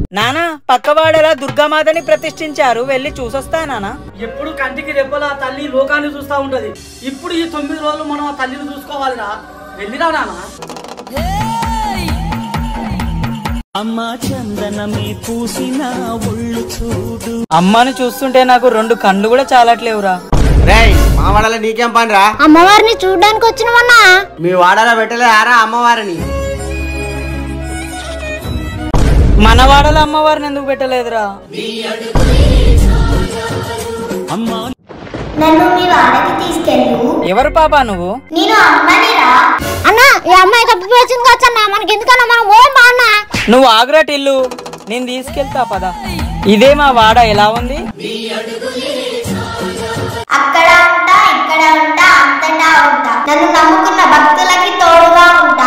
నానా పక్కవాడలా దుర్గామాతని ప్రతిష్ఠించారు వెళ్ళి చూసొస్తా నానా ఎప్పుడు కంటికి రెప్పల ఆ తల్లి లోకాన్ని చూస్తూ ఉంటది ఇప్పుడు ఈ తొమ్మిది రోజులు మనం ఆ తల్లిని చూసుకోవాలిరా వెళ్ళిరా నాన్న అమ్మని చూస్తుంటే నాకు రెండు కళ్ళు కూడా చాలట్లేవురా రేయ్ మా వాడలో నీకేం పని రా అమ్మవారిని చూడడానికి వచ్చినవన్నా మీ వాడలో పెట్టలే ఆరా అమ్మవారిని మన వాడలో అమ్మవారిని ఎందుకు పెట్టలేదురా నన్ను మీ వాడకి తీసుకెళ్ళు ఎవరు పాపా నువ్వు నేను అమ్మనిరా అన్నా ఈ అమ్మాయి తప్పిపోయింది కావచ్చన్నా మనకి ఎందుకన్నా మనం ఓం బాగున్నా నువ్వు ఆగ్రా టిల్లు నేను తీసుకెళ్తా పద ఇదే మా వాడ ఎలా ఉంది అక్కడ ఉంటా ఇక్కడ ఉంటా అంతటా ఉంటా నన్ను నమ్ముకున్న భక్తులకి తోడుగా ఉంటా